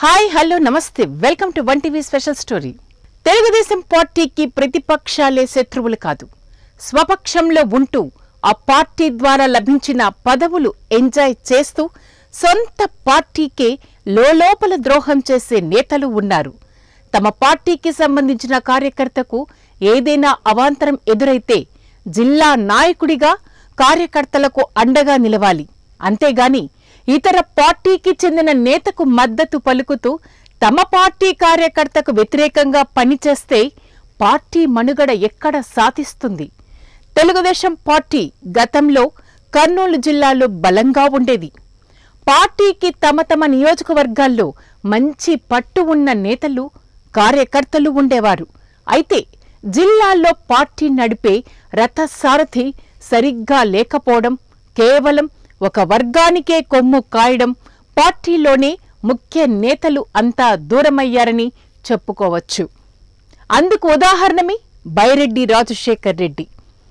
hi hello నమస్తే welcome to one TV special story Telugu Desam పార్టీకి ప్రతిపక్షాలే శత్రువులు కాదు స్వపక్షంలో ఉంటూ ఆ పార్టీ ద్వారా లభించిన పదవులు ఎంజాయ్ చేస్తూ సొంత పార్టీకే లోపల ద్రోహం చేసే నేతలు ఉన్నారు తమ పార్టీకి సంబంధించిన కార్యకర్తకు ఏదైనా అవాంతరం ఎదురైతే జిల్లా నాయకుడిగా కార్యకర్తలకు అండగా నిలవాలి అంతేగాని ఇతర పార్టీకి చెందిన నేతకు మద్దతు పలుకుతూ తమ పార్టీ కార్యకర్తకు వ్యతిరేకంగా పనిచేస్తే పార్టీ మనుగడ ఎక్కడ సాధిస్తుంది తెలుగుదేశం పార్టీ గతంలో కర్నూలు జిల్లాలో బలంగా ఉండేది పార్టీకి తమ తమ నియోజకవర్గాల్లో మంచి పట్టు ఉన్న నేతలు కార్యకర్తలు ఉండేవారు అయితే జిల్లాల్లో పార్టీ నడిపే రథసారథి సరిగ్గా లేకపోవడం కేవలం ఒక వర్గానికే కొమ్ము కాయడం పార్టీలోనే ముఖ్య నేతలు అంతా దూరమయ్యారని చెప్పుకోవచ్చు అందుకు ఉదాహరణమే బైరెడ్డి రాజశేఖర్ రెడ్డి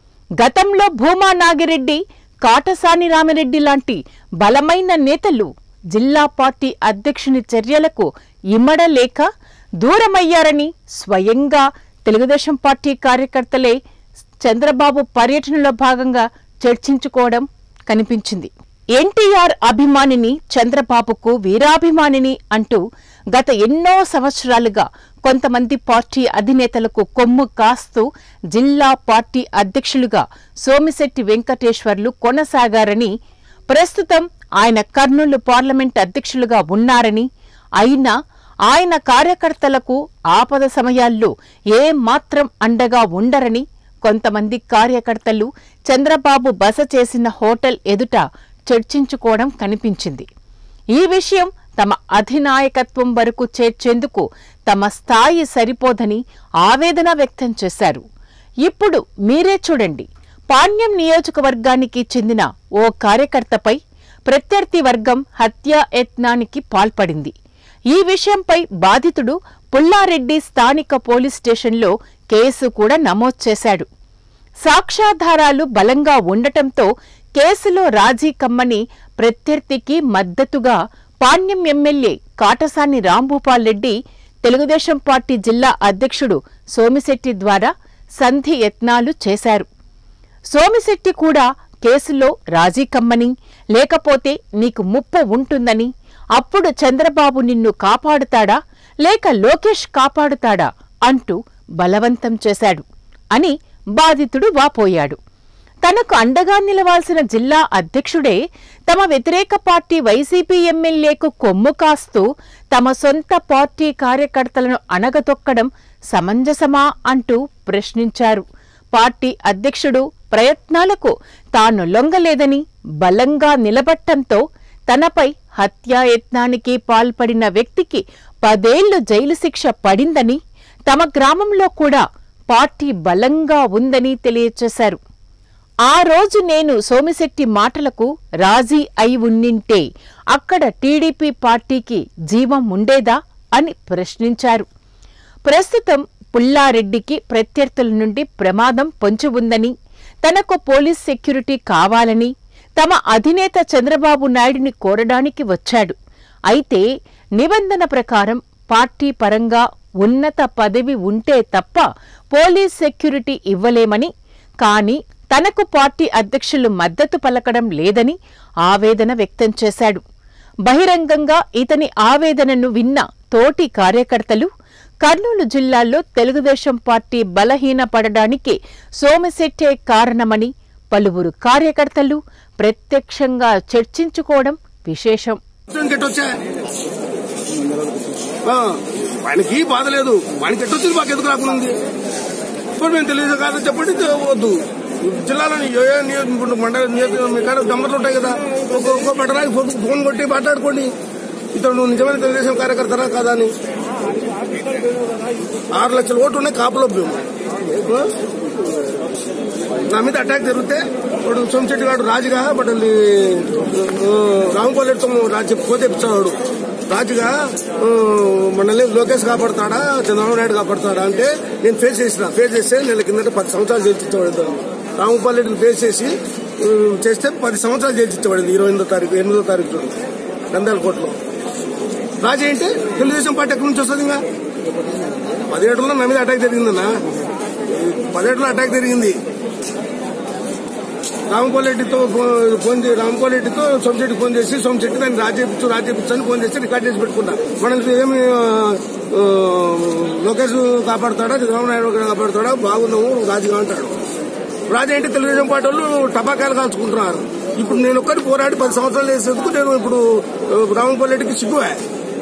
గతంలో భూమా నాగిరెడ్డి కాటసాని రామిరెడ్డి లాంటి బలమైన నేతలు జిల్లా పార్టీ అధ్యక్షుని చర్యలకు ఇమ్మడలేక దూరమయ్యారని స్వయంగా తెలుగుదేశం పార్టీ కార్యకర్తలే చంద్రబాబు పర్యటనలో భాగంగా చర్చించుకోవడం కనిపించింది ఎన్టీఆర్ అభిమానిని చంద్రబాబుకు వీరాభిమానిని అంటూ గత ఎన్నో సంవత్సరాలుగా కొంతమంది పార్టీ అధినేతలకు కొమ్ము కాస్తూ జిల్లా పార్టీ అధ్యక్షులుగా సోమిశెట్టి వెంకటేశ్వర్లు కొనసాగారని ప్రస్తుతం ఆయన కర్నూలు పార్లమెంట్ అధ్యక్షులుగా ఉన్నారని అయినా ఆయన కార్యకర్తలకు ఆపద సమయాల్లో ఏ మాత్రం అండగా ఉండరని కొంతమంది కార్యకర్తలు చంద్రబాబు బస చేసిన హోటల్ ఎదుట చర్చించుకోవడం కనిపించింది ఈ విషయం తమ అధినాయకత్వం వరకు చేర్చేందుకు తమ స్థాయి సరిపోదని ఆవేదన వ్యక్తం చేశారు ఇప్పుడు మీరే చూడండి పాణ్యం నియోజకవర్గానికి చెందిన ఓ కార్యకర్తపై ప్రత్యర్థి వర్గం హత్యా యత్నానికి పాల్పడింది ఈ విషయంపై బాధితుడు పుల్లారెడ్డి స్థానిక పోలీస్ స్టేషన్లో కేసు కూడా నమోదు చేశాడు సాక్ష్యాధారాలు బలంగా ఉండటంతో కేసులో రాజీ కమ్మని ప్రత్యర్థికి మద్దతుగా పాణ్యం ఎమ్మెల్యే కాటసాని రాంభూపాల్ రెడ్డి తెలుగుదేశం పార్టీ జిల్లా అధ్యక్షుడు సోమిశెట్టి ద్వారా సంధి యత్నాలు చేశారు సోమిశెట్టి కూడా కేసులో రాజీ కమ్మని లేకపోతే నీకు ముప్పు ఉంటుందని అప్పుడు చంద్రబాబు నిన్ను కాపాడుతాడా లేక లోకేష్ కాపాడుతాడా అంటూ బలవంతం చేశాడు అని బాధితుడు వాపోయాడు తనకు అండగా నిలవాల్సిన జిల్లా అధ్యక్షుడే తమ వ్యతిరేక పార్టీ వైసీపీ ఎమ్మెల్యేకు కొమ్ము కాస్తూ తమ సొంత పార్టీ కార్యకర్తలను అణగతొక్కడం సమంజసమా అంటూ ప్రశ్నించారు పార్టీ అధ్యక్షుడు ప్రయత్నాలకు తాను లొంగలేదని బలంగా నిలబట్టంతో తనపై హత్యాయత్నానికి పాల్పడిన వ్యక్తికి పదేళ్లు జైలు శిక్ష పడిందని తమ గ్రామంలో కూడా పార్టీ బలంగా ఉందని తెలియచేశారు ఆ రోజు నేను సోమిశెట్టి మాటలకు రాజీ అయి ఉన్నింటే అక్కడ టీడీపీ పార్టీకి జీవం ఉండేదా అని ప్రశ్నించారు ప్రస్తుతం పుల్లారెడ్డికి ప్రత్యర్థుల నుండి ప్రమాదం పొంచి ఉందని తనకు పోలీస్ సెక్యూరిటీ కావాలని తమ అధినేత చంద్రబాబు నాయుడిని కోరడానికి వచ్చాడు అయితే నిబంధన ప్రకారం పార్టీ పరంగా ఉన్నత పదవి ఉంటే తప్ప పోలీస్ సెక్యూరిటీ ఇవ్వలేమని కానీ తనకు పార్టీ అధ్యక్షులు మద్దతు పలకడం లేదని ఆవేదన వ్యక్తం చేశాడు బహిరంగంగా ఇతని ఆవేదనను విన్న తోటి కార్యకర్తలు కర్నూలు జిల్లాలో తెలుగుదేశం పార్టీ బలహీనపడడానికి సోమశెట్టే కారణమని పలువురు కార్యకర్తలు ప్రత్యక్షంగా చర్చించుకోవడం విశేషం వానికి ఎట్టొచ్చా ఆ, వానికి బాధ లేదు వానికి ఎట్టొచ్చింది మాకు ఎందుకు రాకుండా ఉంది ఇప్పుడు మేము తెలియదు కాదు చెప్పండి తె- వద్దు జిల్లాలోని ఏ ఏ నియో- ఇప్పుడు మండల నియోజక మీ కాడ నంబర్లు ఉంటాయి కదా ఒక్క ఒక్క పెట్టడానికి ఫోన్ ఫోన్ కొట్టి మాట్లాడుకోండి ఇతడు నువ్వు నిజమైన తెలుగుదేశం కార్యకర్తరా కాదా అని ఆరు లక్షల ఓట్లు ఉన్నాయి కాపులో మేము నా మీద అటాక్ జరిగితే వాడు సోమశెట్టి గారు రాజుగా బట్ రామకోలేడుతో రాజు పోతే ఇచ్చాడు రాజుగా ఆ, మనల్ని లోకేష్ కాపాడుతాడా చంద్రబాబు నాయుడు కాపాడుతాడా అంటే నేను ఫేస్ చేసిన ఫేస్ చేస్తే నెల కిందట పది సంవత్సరాలు జైలు రామగోపాల్ రెడ్డిని ఫేస్ చేసి ఆ, చేస్తే పది సంవత్సరాలు జైలు ఇచ్చేవాడింది ఇరవై ఎనిమిదో తారీఖు ఎనిమిదో తారీఖు నంద్యాల కోర్టులో రాజీ ఏంటి తెలుగుదేశం పార్టీ ఎక్కడి నుంచి వస్తుంది ఇంకా పదిహేడులో నా మీద అటాక్ జరిగిందన్నా పదిహేడులో అటాక్ జరిగింది రామకోలెడ్డితో ఫోన్ చే- రామకోలెడ్డితో సోమశెట్టి ఫోన్ చేసి సోమశెట్టి దాన్ని రాజేపించు రాజేపించు అని ఫోన్ చేసి రికార్డ్ చేసి పెట్టుకున్నా మనం ఏమి ఆ, ఆ, లోకేష్ కాపాడుతాడా చంద్రబాబు నాయుడు కాపాడుతాడా బాగున్నాము రాజుగా అంటాడు రాజు ఏంటి తెలుగుదేశం పార్టీ వాళ్ళు టపాకాయలు కాల్చుకుంటున్నారు ఇప్పుడు నేను ఒక్కటి పోరాడి పది సంవత్సరాలు వేసేందుకు నేను ఇప్పుడు రామకోలెడ్డికి సిగ్గువే